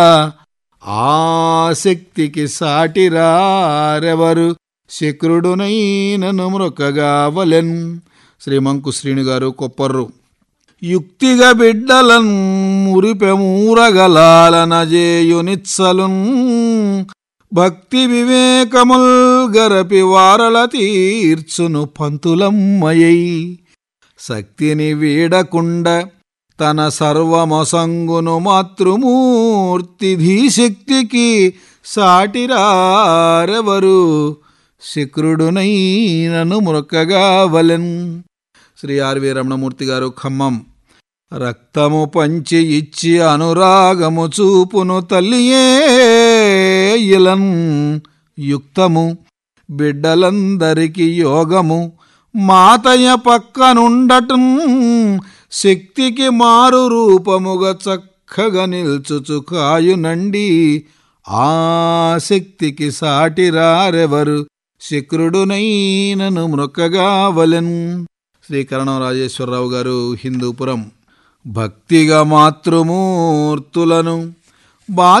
ఆసక్తికి సాటిరారెవరు శక్రుడునైనను మృకగావలెన్ శ్రీమంకు శ్రీని గారు కొప్పర్రు యుక్తిగా బిడ్డలన్ మురిపెమూరగలాలనజేయునిత్సలున్ భక్తి వివేకముల్ గరపి వారల తీర్చును పంతులమ్మయై శక్తిని వీడకుండ తన సర్వమొసంగును మాతృమూర్తి ధీశక్తికి సాటిరారెవరు శుక్రుడునైనను మృక్కగా వలెన్ శ్రీ ఆర్వి రమణమూర్తి గారు ఖమ్మం రక్తము పంచి ఇచ్చి అనురాగము చూపును తల్లియే ఇలన్ యుక్తము బిడ్డలందరికి యోగము మాతయ్య పక్కనుండటం శక్తికి మారు రూపముగా చక్కగా నిల్చుచు కాయునండి ఆ శక్తికి సాటిరారెవరు శుక్రుడునైనను మృక్కగా వలెన్ శ్రీకరణం రాజేశ్వరరావు గారు హిందూపురం భక్తిగా మాతృమూర్తులను బా